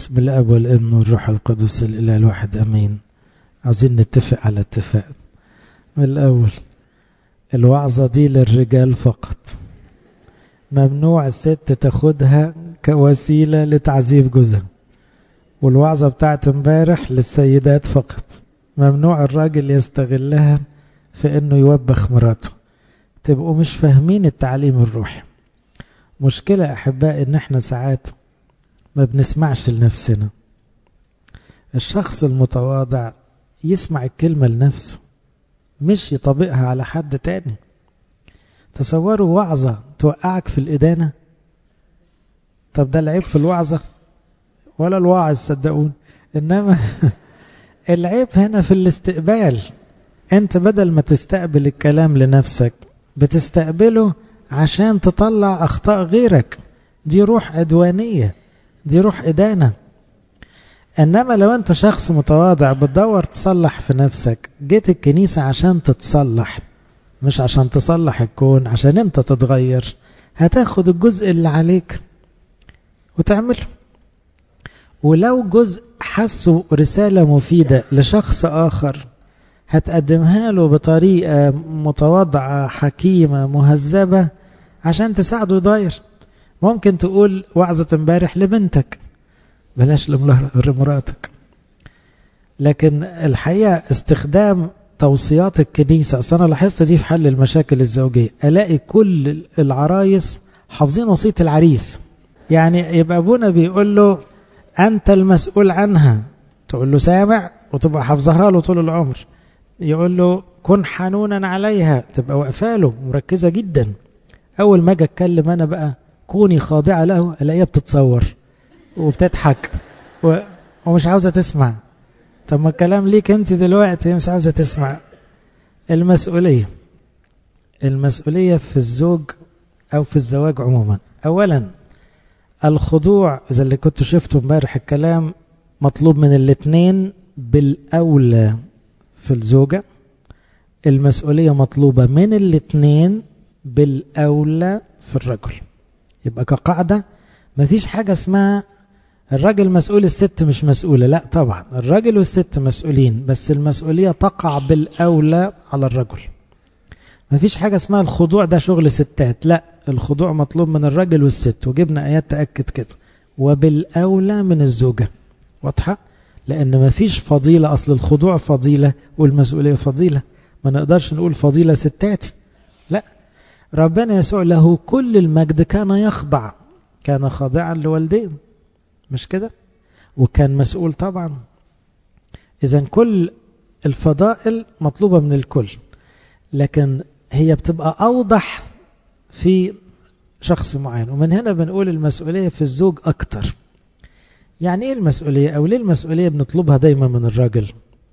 بسم الاب والابن والروح القدس الاله الواحد امين عاوزين نتفق على اتفاق من الاول الوعظة دي للرجال فقط ممنوع الست تاخدها كوسيلة لتعذيب جوزها والوعظة بتاعت امبارح للسيدات فقط ممنوع الراجل يستغلها في انه يوبخ مراته تبقوا مش فاهمين التعليم الروحي مشكلة احباء ان احنا ساعات ما بنسمعش لنفسنا الشخص المتواضع يسمع الكلمة لنفسه مش يطبقها على حد تاني تصوروا وعظة توقعك في الإدانة طب ده العيب في الوعظة ولا الواعظ صدقون إنما العيب هنا في الاستقبال أنت بدل ما تستقبل الكلام لنفسك بتستقبله عشان تطلع أخطاء غيرك دي روح عدوانية دي روح إدانة إنما لو أنت شخص متواضع بتدور تصلح في نفسك جيت الكنيسة عشان تتصلح مش عشان تصلح الكون عشان أنت تتغير هتاخد الجزء اللي عليك وتعمله ولو جزء حسه رسالة مفيدة لشخص آخر هتقدمها له بطريقة متواضعة حكيمة مهذبة عشان تساعده يضير ممكن تقول وعظة امبارح لبنتك بلاش لمراتك لكن الحقيقة استخدام توصيات الكنيسة أصلا أنا لاحظت دي في حل المشاكل الزوجية ألاقي كل العرايس حافظين وصية العريس يعني يبقى أبونا بيقول له أنت المسؤول عنها تقول له سامع وتبقى حافظها له طول العمر يقول له كن حنونا عليها تبقى واقفه له مركزة جدا أول ما أجي أتكلم أنا بقى كوني خاضعة له ألاقيها بتتصور وبتضحك و... ومش عاوزة تسمع طب ما الكلام ليك انت دلوقتي مش عاوزة تسمع المسؤولية المسؤولية في الزوج أو في الزواج عموما أولا الخضوع إذا اللي كنت شفته امبارح الكلام مطلوب من الاثنين بالأولى في الزوجة المسؤولية مطلوبة من الاثنين بالأولى في الرجل يبقى كقاعدة مفيش حاجة اسمها الراجل مسؤول الست مش مسؤولة لا طبعا الراجل والست مسؤولين بس المسؤولية تقع بالأولى على الرجل مفيش حاجة اسمها الخضوع ده شغل ستات لا الخضوع مطلوب من الراجل والست وجبنا آيات تأكد كده وبالأولى من الزوجة واضحة لأن مفيش فضيلة أصل الخضوع فضيلة والمسؤولية فضيلة ما نقدرش نقول فضيلة ستاتي لا ربنا يسوع له كل المجد كان يخضع كان خاضعا لوالدين مش كده وكان مسؤول طبعا إذا كل الفضائل مطلوبة من الكل لكن هي بتبقى أوضح في شخص معين ومن هنا بنقول المسؤولية في الزوج أكتر يعني إيه المسؤولية أو ليه المسؤولية بنطلبها دايما من الراجل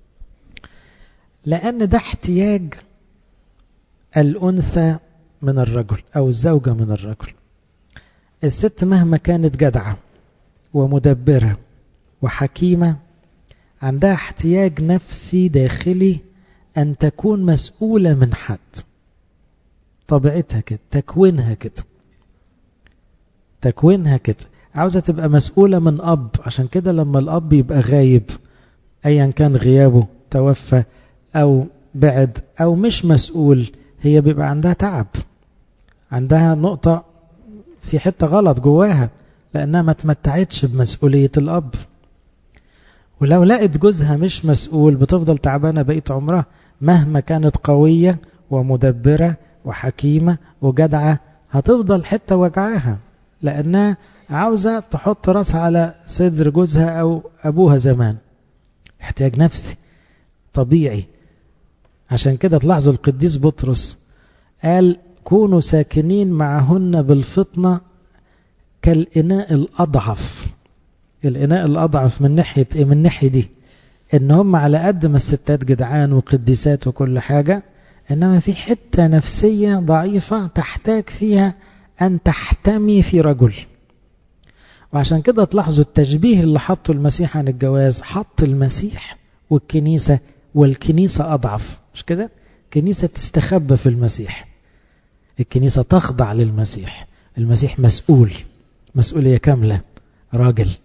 لأن ده احتياج الأنثى من الرجل أو الزوجة من الرجل الست مهما كانت جدعة ومدبرة وحكيمة عندها احتياج نفسي داخلي أن تكون مسؤولة من حد طبيعتها كده تكوينها كده تكوينها كده عاوزة تبقى مسؤولة من أب عشان كده لما الأب يبقى غايب أيا كان غيابه توفى أو بعد أو مش مسؤول هي بيبقى عندها تعب عندها نقطة في حتة غلط جواها لأنها ما تمتعتش بمسؤولية الأب ولو لقت جوزها مش مسؤول بتفضل تعبانة بقية عمرها مهما كانت قوية ومدبرة وحكيمة وجدعة هتفضل حتة وجعاها لأنها عاوزة تحط راسها على صدر جوزها أو أبوها زمان احتياج نفسي طبيعي عشان كده تلاحظوا القديس بطرس قال كونوا ساكنين معهن بالفطنة كالإناء الأضعف الإناء الأضعف من ناحية إيه من ناحية دي إن هم على قد ما الستات جدعان وقديسات وكل حاجة إنما في حتة نفسية ضعيفة تحتاج فيها أن تحتمي في رجل وعشان كده تلاحظوا التشبيه اللي حطه المسيح عن الجواز حط المسيح والكنيسة والكنيسة أضعف مش كده الكنيسة تستخبى في المسيح الكنيسة تخضع للمسيح المسيح مسؤول مسؤولية كاملة راجل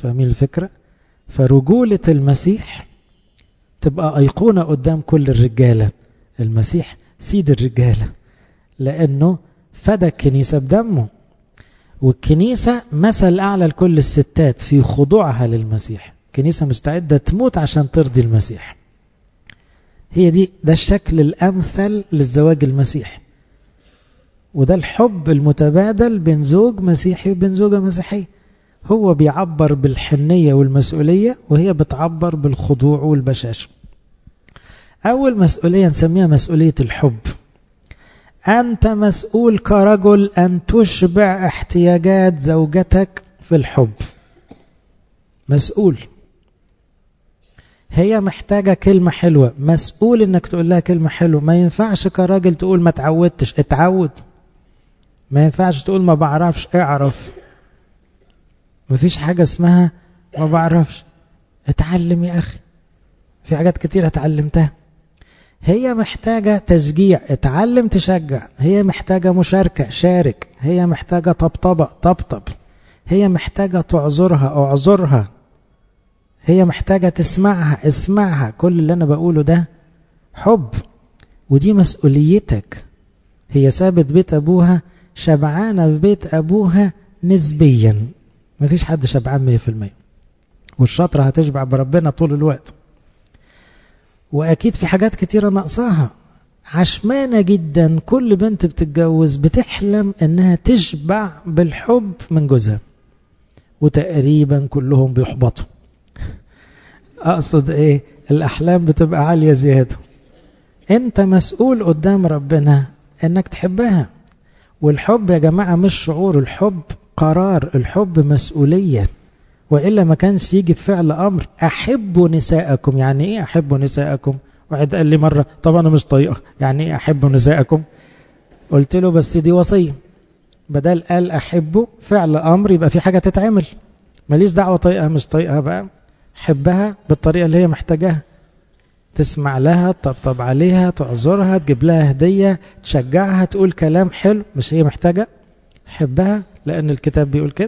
فاهمين الفكرة فرجولة المسيح تبقى أيقونة قدام كل الرجالة المسيح سيد الرجالة لأنه فدى الكنيسة بدمه والكنيسة مثل أعلى لكل الستات في خضوعها للمسيح كنيسة مستعدة تموت عشان ترضي المسيح هي دي ده الشكل الأمثل للزواج المسيحي وده الحب المتبادل بين زوج مسيحي وبين زوجة مسيحية هو بيعبر بالحنية والمسؤولية وهي بتعبر بالخضوع والبشاشة أول مسؤولية نسميها مسؤولية الحب أنت مسؤول كرجل أن تشبع احتياجات زوجتك في الحب مسؤول هي محتاجة كلمة حلوة مسؤول انك تقول لها كلمة حلوة ما ينفعش كراجل تقول ما تعودتش اتعود ما ينفعش تقول ما بعرفش اعرف مفيش حاجة اسمها ما بعرفش اتعلم يا أخي في حاجات كتير اتعلمتها هي محتاجة تشجيع اتعلم تشجع هي محتاجة مشاركة شارك هي محتاجة طبطبة طبطب هي محتاجة تعذرها اعذرها هي محتاجة تسمعها اسمعها كل اللي أنا بقوله ده حب ودي مسؤوليتك هي سابت بيت أبوها شبعانة في بيت أبوها نسبيا مفيش حد شبعان مية في المية والشطرة هتشبع بربنا طول الوقت وأكيد في حاجات كتيرة ناقصاها عشمانة جدا كل بنت بتتجوز بتحلم انها تشبع بالحب من جوزها وتقريبا كلهم بيحبطوا اقصد ايه الاحلام بتبقى عالية زيادة انت مسؤول قدام ربنا انك تحبها والحب يا جماعة مش شعور الحب قرار الحب مسؤولية وإلا ما كانش يجي بفعل أمر أحبوا نساءكم يعني إيه أحبوا نساءكم واحد قال لي مرة طب أنا مش طايقة يعني إيه أحبوا نساءكم قلت له بس دي وصية بدل قال أحبه فعل أمر يبقى في حاجة تتعمل ماليش دعوة طايقها مش طايقها بقى حبها بالطريقة اللي هي محتاجاها تسمع لها تطبطب عليها تعذرها تجيب لها هدية تشجعها تقول كلام حلو مش هي محتاجة حبها لأن الكتاب بيقول كده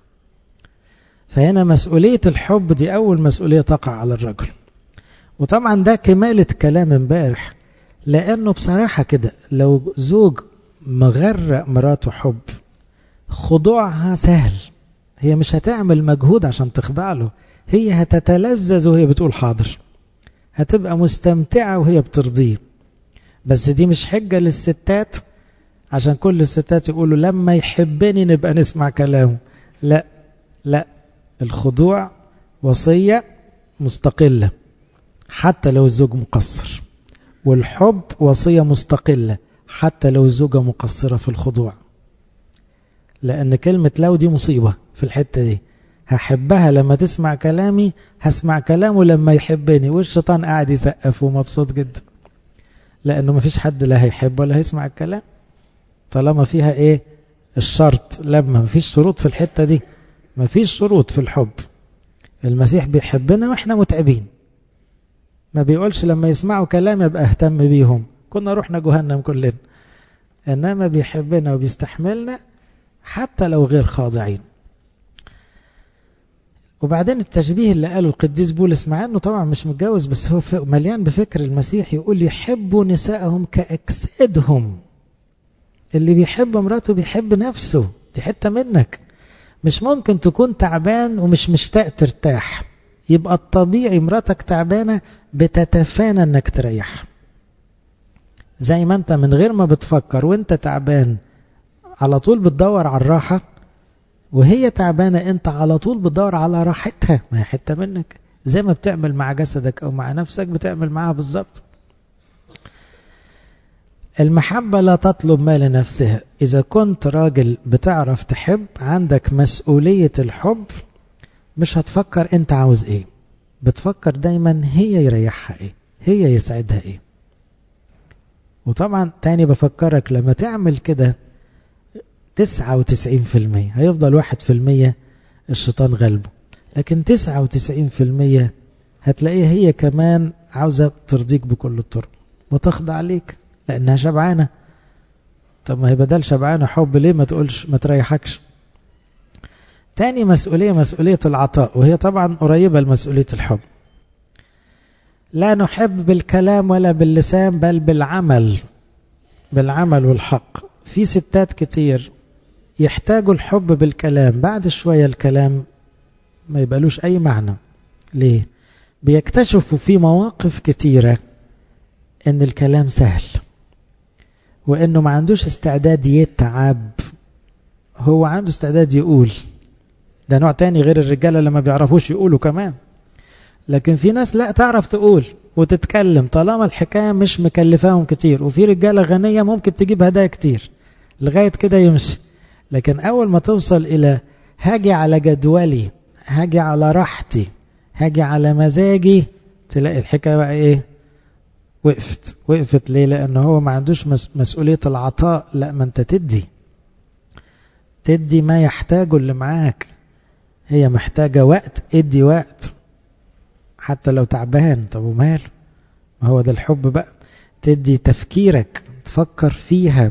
فهنا مسؤولية الحب دي أول مسؤولية تقع على الرجل وطبعا ده كمالة كلام امبارح لأنه بصراحة كده لو زوج مغرق مراته حب خضوعها سهل هي مش هتعمل مجهود عشان تخضع له هي هتتلذذ وهي بتقول حاضر هتبقى مستمتعة وهي بترضيه بس دي مش حجة للستات عشان كل الستات يقولوا لما يحبني نبقى نسمع كلامه لا لا الخضوع وصية مستقلة حتى لو الزوج مقصر والحب وصية مستقلة حتى لو الزوجة مقصرة في الخضوع لأن كلمة لو دي مصيبة في الحتة دي هحبها لما تسمع كلامي هسمع كلامه لما يحبني والشيطان قاعد يسقف ومبسوط جدا لأنه مفيش حد لا هيحب ولا هيسمع الكلام طالما فيها ايه الشرط لما مفيش شروط في الحتة دي مفيش شروط في الحب المسيح بيحبنا واحنا متعبين ما بيقولش لما يسمعوا كلام يبقى اهتم بيهم كنا رحنا جهنم كلنا انما بيحبنا وبيستحملنا حتى لو غير خاضعين وبعدين التشبيه اللي قاله القديس بولس مع انه طبعا مش متجوز بس هو مليان بفكر المسيح يقول يحبوا نسائهم كأجسادهم اللي بيحب مراته بيحب نفسه دي حتة منك مش ممكن تكون تعبان ومش مشتاق ترتاح يبقى الطبيعي مراتك تعبانة بتتفانى انك تريح زي ما انت من غير ما بتفكر وانت تعبان على طول بتدور على الراحة وهي تعبانة انت على طول بتدور على راحتها ما هي حتة منك زي ما بتعمل مع جسدك او مع نفسك بتعمل معاها بالظبط المحبة لا تطلب ما لنفسها إذا كنت راجل بتعرف تحب عندك مسؤولية الحب مش هتفكر أنت عاوز إيه بتفكر دايما هي يريحها إيه هي يسعدها إيه وطبعا تاني بفكرك لما تعمل كده تسعة وتسعين في المية هيفضل واحد في المية الشيطان غلبه لكن تسعة وتسعين في المية هتلاقيها هي كمان عاوزة ترضيك بكل الطرق وتخضع عليك لأنها شبعانة طب ما هي بدل شبعانة حب ليه ما تقولش ما تريحكش تاني مسؤولية مسؤولية العطاء وهي طبعا قريبة لمسؤولية الحب لا نحب بالكلام ولا باللسان بل بالعمل بالعمل والحق في ستات كتير يحتاجوا الحب بالكلام بعد شوية الكلام ما يبقالوش أي معنى ليه؟ بيكتشفوا في مواقف كتيرة ان الكلام سهل وانه ما عندوش استعداد يتعب هو عنده استعداد يقول ده نوع تاني غير الرجالة اللي ما بيعرفوش يقولوا كمان لكن في ناس لا تعرف تقول وتتكلم طالما الحكاية مش مكلفاهم كتير وفي رجالة غنية ممكن تجيب هدايا كتير لغاية كده يمشي لكن أول ما توصل إلى هاجي على جدولي هاجي على راحتي هاجي على مزاجي تلاقي الحكاية بقى إيه وقفت وقفت ليه لأن هو ما عندوش مسؤولية العطاء لا ما أنت تدي تدي ما يحتاجه اللي معاك هي محتاجة وقت ادي وقت حتى لو تعبان طب وماله ما هو ده الحب بقى تدي تفكيرك تفكر فيها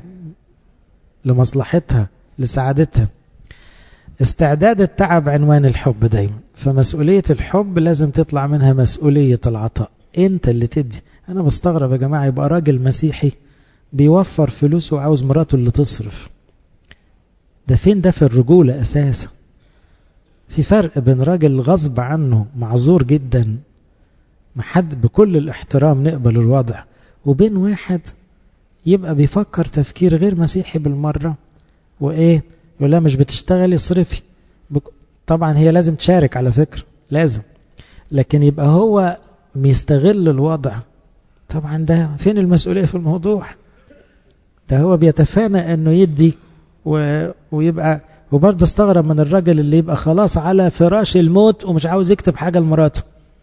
لمصلحتها لسعادتها استعداد التعب عنوان الحب دايما فمسؤولية الحب لازم تطلع منها مسؤولية العطاء انت اللي تدي انا بستغرب يا جماعة يبقى راجل مسيحي بيوفر فلوسه وعاوز مراته اللي تصرف ده فين ده في الرجولة اساسا في فرق بين راجل غصب عنه معذور جدا محد بكل الاحترام نقبل الوضع وبين واحد يبقى بيفكر تفكير غير مسيحي بالمرة وايه يقول لها مش بتشتغلي اصرفي طبعا هي لازم تشارك على فكرة لازم لكن يبقى هو بيستغل الوضع طبعا ده فين المسؤولية في الموضوع ده هو بيتفانى انه يدي و... ويبقى وبرضه استغرب من الراجل اللي يبقى خلاص على فراش الموت ومش عاوز يكتب حاجة لمراته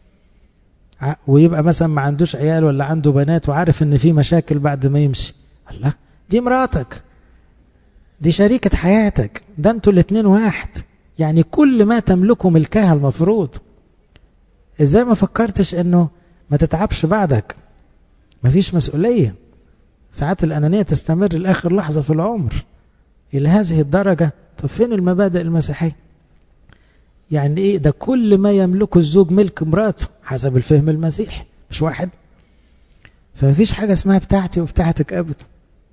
ويبقى مثلا ما عندوش عيال ولا عنده بنات وعارف ان في مشاكل بعد ما يمشي الله دي مراتك دي شريكة حياتك ده انتوا الاتنين واحد يعني كل ما تملكه ملكها المفروض ازاي ما فكرتش انه ما تتعبش بعدك مفيش مسؤولية ساعات الأنانية تستمر لآخر لحظة في العمر إلى هذه الدرجة طب فين المبادئ المسيحية يعني إيه ده كل ما يملكه الزوج ملك مراته حسب الفهم المسيحي مش واحد فمفيش حاجة اسمها بتاعتي وبتاعتك أبدا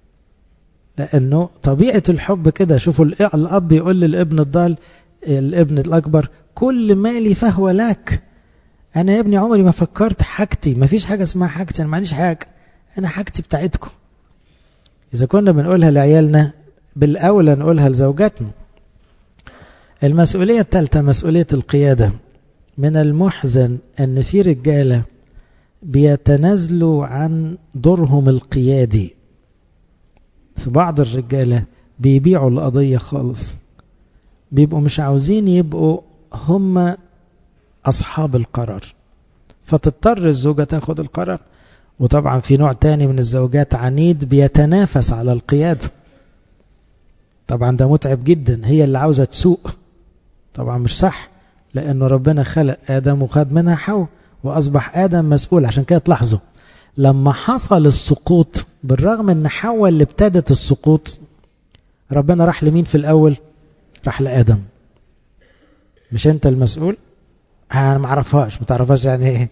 لأنه طبيعة الحب كده شوفوا الأب يقول للابن الضال الابن الأكبر كل مالي فهو لك أنا يا ابني عمري ما فكرت حاجتي ما فيش حاجة اسمها حاجتي أنا ما عنديش حاجة أنا حاجتي بتاعتكم إذا كنا بنقولها لعيالنا بالأولى نقولها لزوجاتنا المسؤولية الثالثة مسؤولية القيادة من المحزن أن في رجالة بيتنازلوا عن دورهم القيادي في بعض الرجالة بيبيعوا القضية خالص بيبقوا مش عاوزين يبقوا هم أصحاب القرار فتضطر الزوجة تاخد القرار وطبعا في نوع تاني من الزوجات عنيد بيتنافس على القيادة طبعا ده متعب جدا هي اللي عاوزة تسوق طبعا مش صح لأنه ربنا خلق آدم وخد منها حواء وأصبح آدم مسؤول عشان كده تلاحظوا لما حصل السقوط بالرغم ان حواء اللي ابتدت السقوط ربنا راح لمين في الأول راح لآدم مش انت المسؤول انا ما اعرفهاش ما تعرفهاش يعني ايه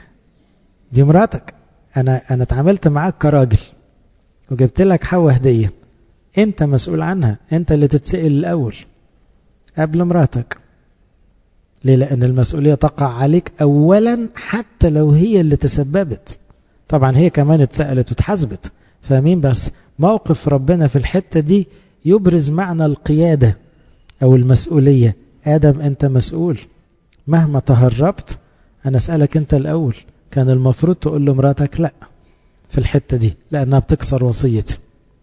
دي مراتك انا انا اتعاملت معاك كراجل وجبت لك حواء هديه انت مسؤول عنها انت اللي تتسأل الاول قبل مراتك ليه لان المسؤوليه تقع عليك اولا حتى لو هي اللي تسببت طبعا هي كمان اتسألت واتحاسبت فاهمين بس موقف ربنا في الحته دي يبرز معنى القياده او المسؤوليه ادم انت مسؤول مهما تهربت أنا أسألك أنت الأول كان المفروض تقول لمراتك لا في الحتة دي لأنها بتكسر وصيتي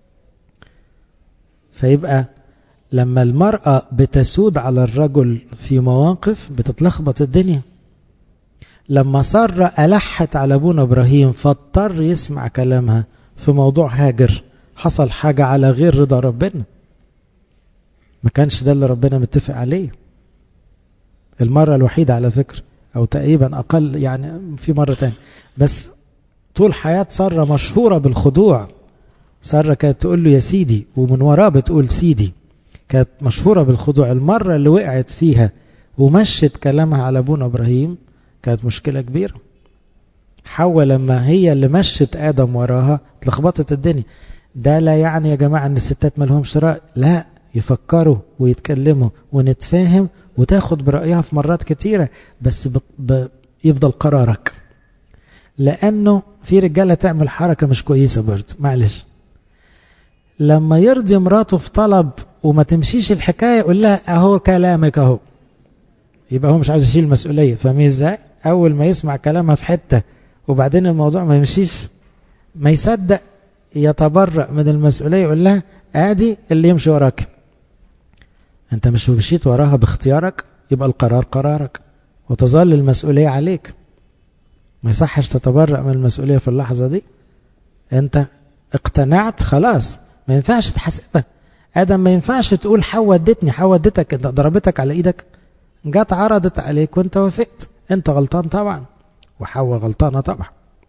فيبقى لما المرأة بتسود على الرجل في مواقف بتتلخبط الدنيا لما سارة ألحت على أبونا إبراهيم فاضطر يسمع كلامها في موضوع هاجر حصل حاجة على غير رضا ربنا ما كانش ده اللي ربنا متفق عليه المرة الوحيدة على فكرة أو تقريبا أقل يعني في مرة تانية بس طول حياة سارة مشهورة بالخضوع سارة كانت تقول له يا سيدي ومن وراه بتقول سيدي كانت مشهورة بالخضوع المرة اللي وقعت فيها ومشت كلامها على أبونا إبراهيم كانت مشكلة كبيرة حواء لما هي اللي مشت آدم وراها اتلخبطت الدنيا ده لا يعني يا جماعة ان الستات مالهمش رأي لا يفكروا ويتكلموا ونتفاهم وتاخد برأيها في مرات كتيرة بس ب... ب... يفضل قرارك لأنه في رجالة تعمل حركة مش كويسة برضه معلش لما يرضي مراته في طلب وما تمشيش الحكاية يقول لها اهو كلامك اهو يبقى هو مش عايز يشيل المسؤولية فاهمين ازاي اول ما يسمع كلامها في حتة وبعدين الموضوع ما يمشيش ما يصدق يتبرأ من المسؤولية يقول لها ادي اللي يمشي وراك انت مش مشيت وراها باختيارك يبقى القرار قرارك وتظل المسؤولية عليك ما يصحش تتبرأ من المسؤولية في اللحظة دي انت اقتنعت خلاص ما ينفعش تحاسبها ادم ما ينفعش تقول حوا ادتني حوا ادتك انت ضربتك على ايدك جت عرضت عليك وانت وافقت انت غلطان طبعا وحوا غلطانة طبعا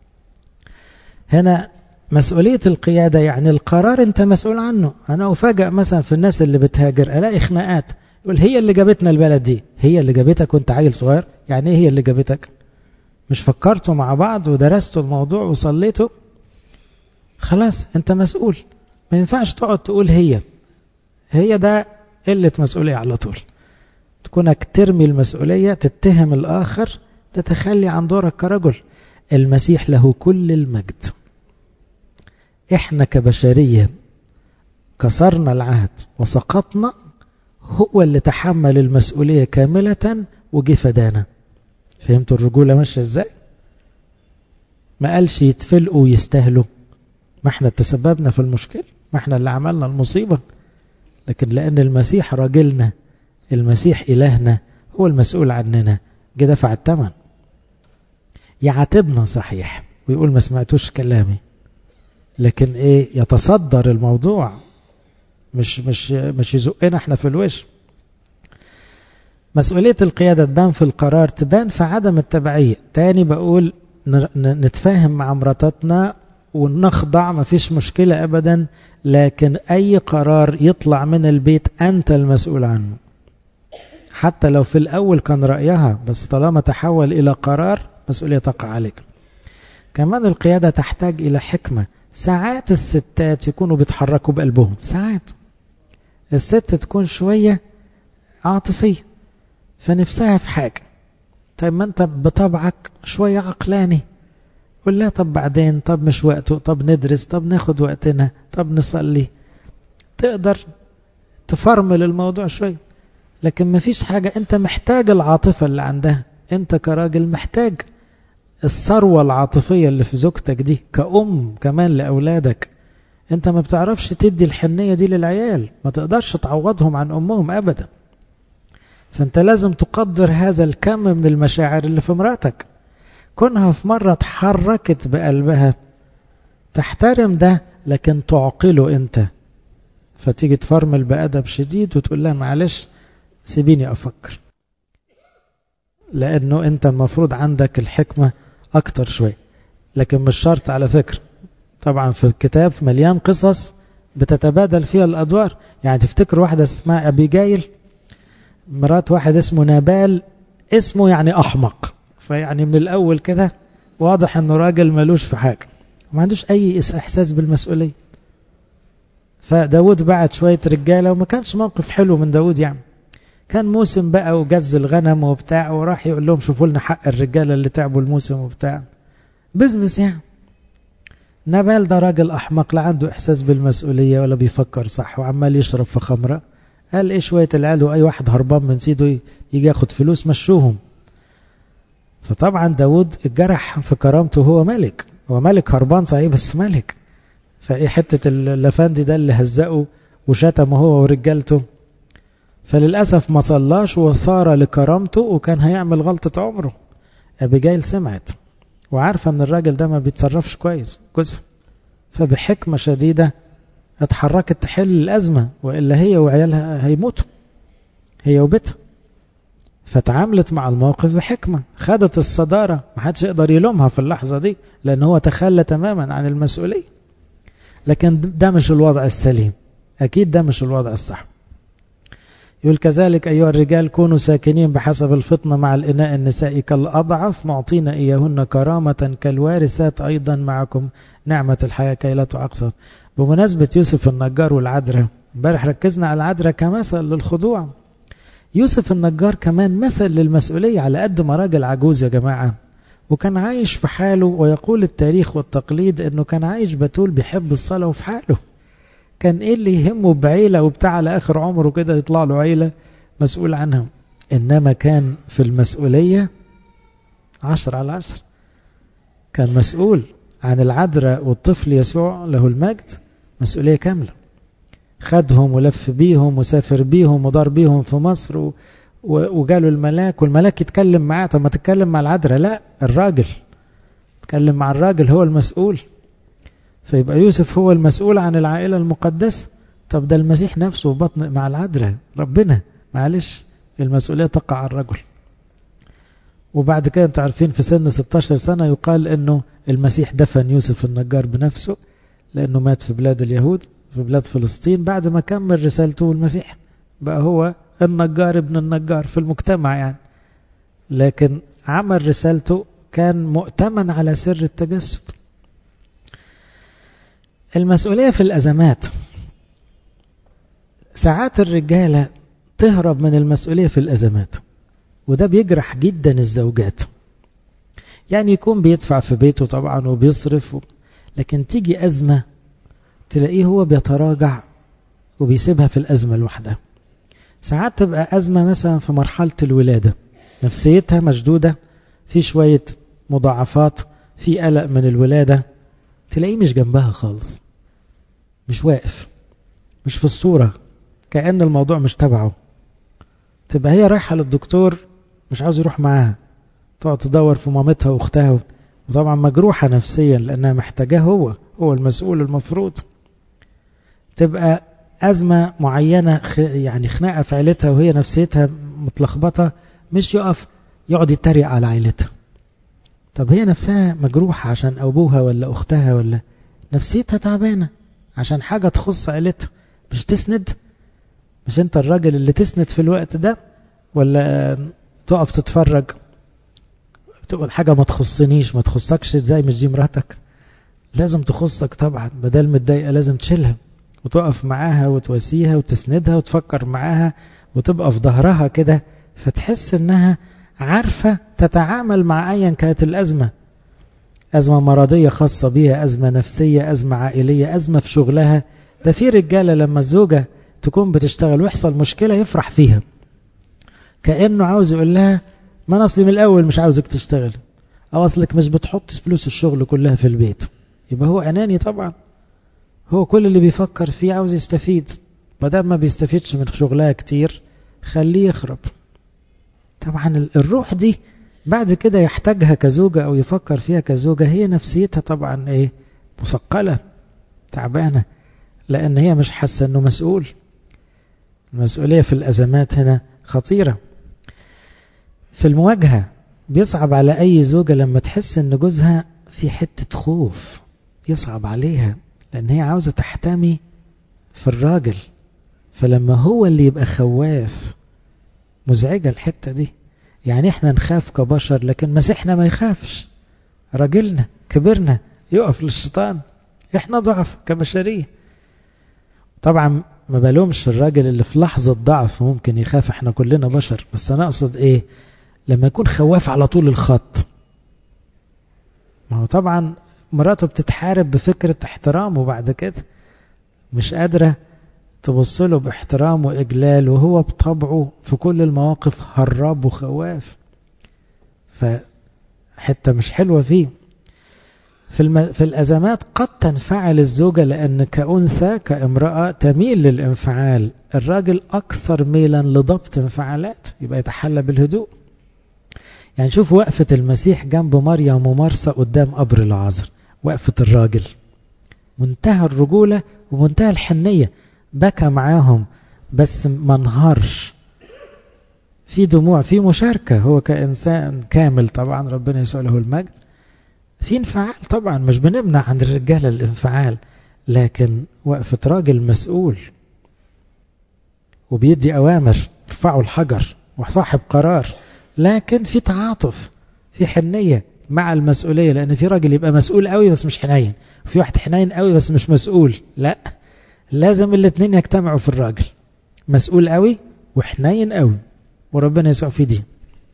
هنا مسؤولية القيادة يعني القرار انت مسؤول عنه انا افاجئ مثلا في الناس اللي بتهاجر الاقي خناقات يقول هي اللي جابتنا البلد دي هي اللي جابتك وانت عيل صغير يعني ايه هي اللي جابتك مش فكرتوا مع بعض ودرستوا الموضوع وصليتوا خلاص انت مسؤول ما ينفعش تقعد تقول هي هي ده قلة مسؤولية على طول تكونك ترمي المسؤولية تتهم الآخر تتخلي عن دورك كرجل المسيح له كل المجد احنا كبشرية كسرنا العهد وسقطنا هو اللي تحمل المسؤولية كاملة وجي فدانا فهمتوا الرجولة ماشية ازاي ما قالش يتفلقوا ويستاهلوا ما احنا تسببنا في المشكلة ما احنا اللي عملنا المصيبة لكن لأن المسيح راجلنا المسيح إلهنا هو المسؤول عننا جه دفع الثمن يعاتبنا صحيح ويقول ما سمعتوش كلامي لكن ايه يتصدر الموضوع مش مش مش يزقنا احنا في الوش مسؤولية القيادة تبان في القرار تبان في عدم التبعية تاني بقول نتفاهم مع مراتاتنا ونخضع ما فيش مشكلة أبدا لكن أي قرار يطلع من البيت أنت المسؤول عنه حتى لو في الأول كان رأيها بس طالما تحول إلى قرار مسؤولية تقع عليك كمان القيادة تحتاج إلى حكمة ساعات الستات يكونوا بيتحركوا بقلبهم ساعات الست تكون شوية عاطفية فنفسها في حاجة طيب ما انت بطبعك شوية عقلاني قول لها طب بعدين طب مش وقته طب ندرس طب ناخد وقتنا طب نصلي تقدر تفرمل الموضوع شوية لكن ما فيش حاجة انت محتاج العاطفة اللي عندها انت كراجل محتاج الثروة العاطفية اللي في زوجتك دي كأم كمان لأولادك انت ما بتعرفش تدي الحنية دي للعيال ما تقدرش تعوضهم عن أمهم أبدا فانت لازم تقدر هذا الكم من المشاعر اللي في مراتك كونها في مرة تحركت بقلبها تحترم ده لكن تعقله انت فتيجي تفرمل بأدب شديد وتقول لها معلش سيبيني أفكر لأنه أنت المفروض عندك الحكمة أكتر شوي لكن مش شرط على فكرة طبعا في الكتاب مليان قصص بتتبادل فيها الأدوار يعني تفتكر واحدة اسمها أبيجايل مرات واحد اسمه نابال اسمه يعني أحمق فيعني من الأول كده واضح أنه راجل ملوش في حاجة ما عندوش أي إحساس بالمسؤولية فداود بعت شوية رجالة وما كانش موقف حلو من داود يعني كان موسم بقى وجز الغنم وبتاع وراح يقول لهم شوفوا لنا حق الرجاله اللي تعبوا الموسم وبتاع بزنس يعني نبال ده راجل احمق لا عنده احساس بالمسؤوليه ولا بيفكر صح وعمال يشرب في خمره قال ايه شويه العيال واي واحد هربان من سيده يجي ياخد فلوس مشوهم فطبعا داود اتجرح في كرامته هو ملك هو ملك هربان صحيح بس ملك فايه حته اللفندي ده اللي هزقه وشتمه هو ورجالته فللأسف ما صلاش وثار لكرامته وكان هيعمل غلطة عمره أبيجايل سمعت وعارفة أن الراجل ده ما بيتصرفش كويس جزء فبحكمة شديدة اتحركت تحل الأزمة وإلا هي وعيالها هيموتوا هي وبيتها فتعاملت مع الموقف بحكمة خدت الصدارة ما حدش يقدر يلومها في اللحظة دي لأن هو تخلى تماما عن المسؤولية لكن ده مش الوضع السليم أكيد ده مش الوضع الصح يقول كذلك أيها الرجال كونوا ساكنين بحسب الفطنة مع الإناء النسائي كالأضعف معطين إياهن كرامة كالوارثات أيضا معكم نعمة الحياة كي لا تعقصت بمناسبة يوسف النجار والعذراء امبارح ركزنا على العذراء كمثل للخضوع يوسف النجار كمان مثل للمسؤولية على قد ما راجل عجوز يا جماعة وكان عايش في حاله ويقول التاريخ والتقليد انه كان عايش بتول بيحب الصلاة وفي حاله كان ايه اللي يهمه بعيلة وبتاع على اخر عمره كده يطلع له عيلة مسؤول عنها انما كان في المسؤولية عشر على عشر كان مسؤول عن العذراء والطفل يسوع له المجد مسؤولية كاملة خدهم ولف بيهم وسافر بيهم ودار بيهم في مصر و... وجاله الملاك والملاك يتكلم معاه طب ما تتكلم مع العذراء لا الراجل تكلم مع الراجل هو المسؤول فيبقى يوسف هو المسؤول عن العائلة المقدسة طب ده المسيح نفسه بطن مع العذراء ربنا معلش المسؤولية تقع على الرجل وبعد كده انتوا عارفين في سن 16 سنة يقال انه المسيح دفن يوسف النجار بنفسه لانه مات في بلاد اليهود في بلاد فلسطين بعد ما كمل رسالته المسيح بقى هو النجار ابن النجار في المجتمع يعني لكن عمل رسالته كان مؤتمن على سر التجسد المسؤولية في الأزمات ساعات الرجالة تهرب من المسؤولية في الأزمات وده بيجرح جدا الزوجات يعني يكون بيدفع في بيته طبعا وبيصرف و... لكن تيجي أزمة تلاقيه هو بيتراجع وبيسيبها في الأزمة لوحدها ساعات تبقى أزمة مثلا في مرحلة الولادة نفسيتها مشدودة في شوية مضاعفات في قلق من الولادة تلاقيه مش جنبها خالص مش واقف مش في الصورة كأن الموضوع مش تبعه تبقى هي رايحة للدكتور مش عاوز يروح معاها تقعد تدور في مامتها واختها وطبعا مجروحة نفسيا لأنها محتاجاه هو هو المسؤول المفروض تبقى أزمة معينة يعني خناقة في عيلتها وهي نفسيتها متلخبطة مش يقف يقعد يتريق على عيلتها طب هي نفسها مجروحة عشان أبوها ولا أختها ولا نفسيتها تعبانة عشان حاجة تخص عيلتها مش تسند مش انت الراجل اللي تسند في الوقت ده ولا تقف تتفرج تقول حاجة ما تخصنيش ما تخصكش ازاي مش دي مراتك لازم تخصك طبعا بدل متضايقة لازم تشيلها وتقف معاها وتواسيها وتسندها وتفكر معاها وتبقى في ظهرها كده فتحس انها عارفة تتعامل مع ايا كانت الازمة ازمة مرضية خاصة بيها ازمة نفسية ازمة عائلية ازمة في شغلها ده في رجالة لما الزوجة تكون بتشتغل ويحصل مشكلة يفرح فيها كأنه عاوز يقول لها ما انا اصلي من الاول مش عاوزك تشتغل او اصلك مش بتحط فلوس الشغل كلها في البيت يبقى هو اناني طبعا هو كل اللي بيفكر فيه عاوز يستفيد ما دام ما بيستفيدش من شغلها كتير خليه يخرب طبعا الروح دي بعد كده يحتاجها كزوجة او يفكر فيها كزوجة هي نفسيتها طبعا ايه مثقلة تعبانة لان هي مش حاسة انه مسؤول المسؤولية في الازمات هنا خطيرة في المواجهة بيصعب على اي زوجة لما تحس ان جوزها في حتة خوف يصعب عليها لأن هي عاوزة تحتمي في الراجل فلما هو اللي يبقى خواف مزعجة الحتة دي يعني احنا نخاف كبشر لكن مسيحنا ما يخافش راجلنا كبرنا يقف للشيطان احنا ضعف كبشرية طبعا ما بلومش الراجل اللي في لحظة ضعف ممكن يخاف احنا كلنا بشر بس انا اقصد ايه لما يكون خواف على طول الخط ما هو طبعا مراته بتتحارب بفكرة احترامه بعد كده مش قادرة تبص له باحترام وإجلال وهو بطبعه في كل المواقف هراب وخواف فحتة مش حلوة فيه في, الم... في الأزمات قد تنفعل الزوجة لأن كأنثى كامرأة تميل للانفعال الراجل أكثر ميلا لضبط انفعالاته يبقى يتحلى بالهدوء يعني شوف وقفة المسيح جنب مريم ومرسى قدام قبر العازر وقفة الراجل منتهى الرجولة ومنتهى الحنية بكى معاهم بس ما انهارش في دموع في مشاركة هو كإنسان كامل طبعا ربنا يسوع له المجد في انفعال طبعا مش بنمنع عند الرجالة الانفعال لكن وقفة راجل مسؤول وبيدي أوامر ارفعوا الحجر وصاحب قرار لكن في تعاطف في حنية مع المسؤولية لأن في راجل يبقى مسؤول قوي بس مش حنين وفي واحد حنين قوي بس مش مسؤول لا لازم الاثنين يجتمعوا في الراجل مسؤول قوي وحنين قوي وربنا يسوع في دي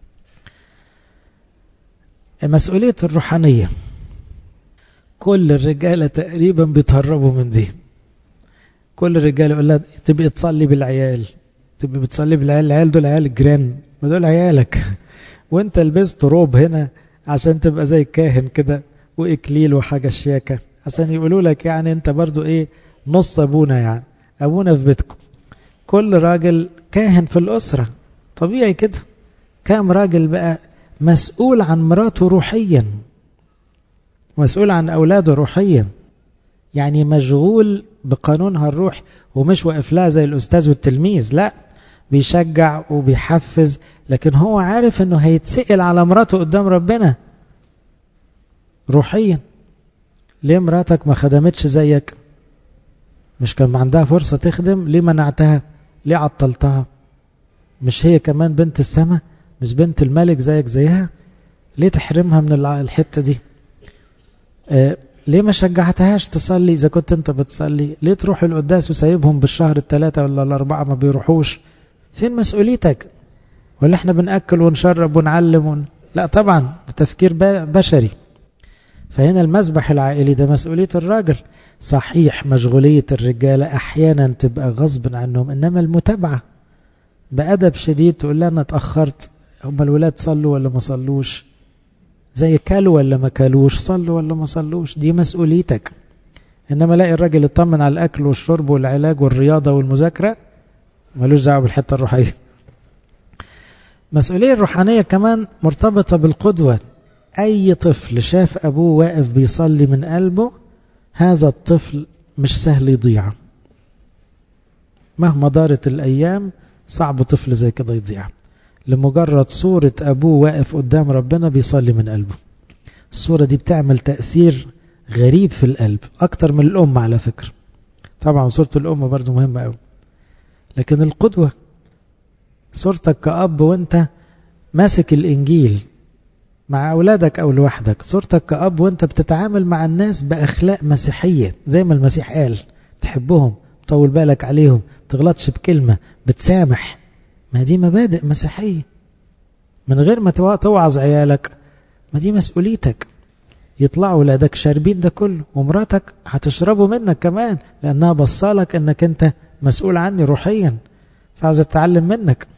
مسؤولية الروحانية كل الرجالة تقريبا بيتهربوا من دي كل الرجال يقول لها تبقي تصلي بالعيال تبقي بتصلي بالعيال العيال دول عيال الجيران ما دول عيالك وانت لبست روب هنا عشان تبقى زي الكاهن كده واكليل وحاجه شياكه عشان يقولوا لك يعني انت برضو ايه نص ابونا يعني ابونا في بيتكم كل راجل كاهن في الاسره طبيعي كده كام راجل بقى مسؤول عن مراته روحيا مسؤول عن اولاده روحيا يعني مشغول بقانونها الروح ومش واقف لها زي الاستاذ والتلميذ لا بيشجع وبيحفز لكن هو عارف انه هيتسأل على مراته قدام ربنا روحيا ليه مراتك ما خدمتش زيك مش كان عندها فرصة تخدم ليه منعتها ليه عطلتها مش هي كمان بنت السماء مش بنت الملك زيك زيها ليه تحرمها من الحتة دي آه ليه ما شجعتهاش تصلي إذا كنت أنت بتصلي ليه تروح القداس وسايبهم بالشهر الثلاثة ولا الأربعة ما بيروحوش فين مسؤوليتك ولا احنا بنأكل ونشرب ونعلم ون... لا طبعا ده تفكير بشري فهنا المسبح العائلي ده مسؤولية الراجل صحيح مشغولية الرجالة أحيانا تبقى غصب عنهم إنما المتابعة بأدب شديد تقول لها أنا اتأخرت هم الولاد صلوا ولا ما صلوش زي كلوا ولا ما كلوش صلوا ولا ما صلوش دي مسؤوليتك إنما لاقي الراجل يطمن على الأكل والشرب والعلاج والرياضة والمذاكرة ملوش دعوة بالحتة الروحية مسؤولية الروحانية كمان مرتبطة بالقدوة أي طفل شاف أبوه واقف بيصلي من قلبه هذا الطفل مش سهل يضيع مهما دارت الأيام صعب طفل زي كده يضيع لمجرد صورة أبوه واقف قدام ربنا بيصلي من قلبه الصورة دي بتعمل تأثير غريب في القلب أكتر من الأم على فكرة طبعا صورة الأم برضو مهمة أوي لكن القدوة صورتك كأب وانت ماسك الإنجيل مع أولادك أو لوحدك صورتك كأب وانت بتتعامل مع الناس بأخلاق مسيحية زي ما المسيح قال تحبهم طول بالك عليهم تغلطش بكلمة بتسامح ما دي مبادئ مسيحية من غير ما توعظ عيالك ما دي مسؤوليتك يطلعوا ولادك شاربين ده كله ومراتك هتشربوا منك كمان لأنها بصالك أنك أنت مسؤول عني روحيا فعاوز أتعلم منك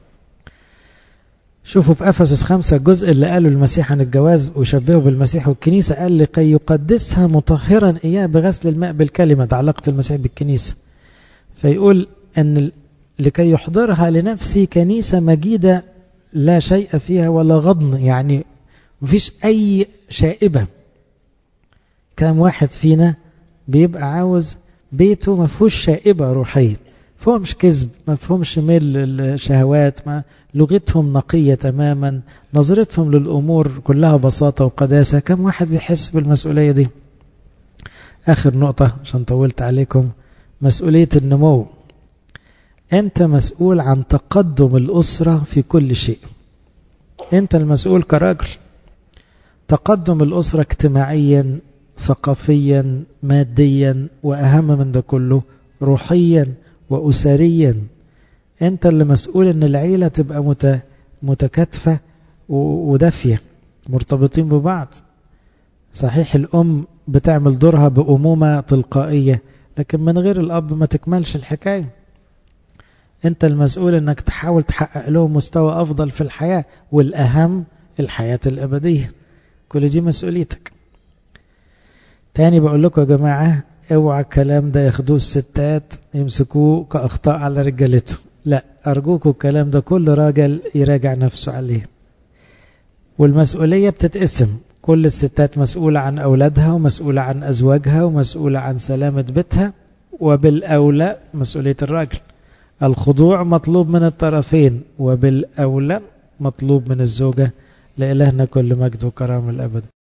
شوفوا في أفسس خمسة الجزء اللي قاله المسيح عن الجواز وشبهه بالمسيح والكنيسة قال لكي يقدسها مطهرا إياه بغسل الماء بالكلمة ده علاقة المسيح بالكنيسة فيقول أن لكي يحضرها لنفسي كنيسة مجيدة لا شيء فيها ولا غضن يعني مفيش أي شائبة كم واحد فينا بيبقى عاوز بيته ما فيهوش شائبة روحية فهمش كذب ما فهمش ميل الشهوات ما لغتهم نقية تماما نظرتهم للأمور كلها بساطة وقداسة كم واحد بيحس بالمسؤولية دي آخر نقطة عشان طولت عليكم مسؤولية النمو أنت مسؤول عن تقدم الأسرة في كل شيء أنت المسؤول كراجل تقدم الأسرة اجتماعيا ثقافيا ماديا وأهم من ده كله روحيا وأسريا أنت اللي مسؤول أن العيلة تبقى متكاتفة ودافية مرتبطين ببعض صحيح الأم بتعمل دورها بأمومة تلقائية لكن من غير الأب ما تكملش الحكاية أنت المسؤول أنك تحاول تحقق لهم مستوى أفضل في الحياة والأهم الحياة الأبدية كل دي مسؤوليتك تاني بقول لكم يا جماعة اوعى الكلام ده ياخدوه الستات يمسكوه كأخطاء على رجالته لا أرجوكم الكلام ده كل راجل يراجع نفسه عليه والمسؤولية بتتقسم كل الستات مسؤولة عن أولادها ومسؤولة عن أزواجها ومسؤولة عن سلامة بيتها وبالأولى مسؤولية الراجل الخضوع مطلوب من الطرفين وبالأولى مطلوب من الزوجة لإلهنا كل مجد وكرام الأبد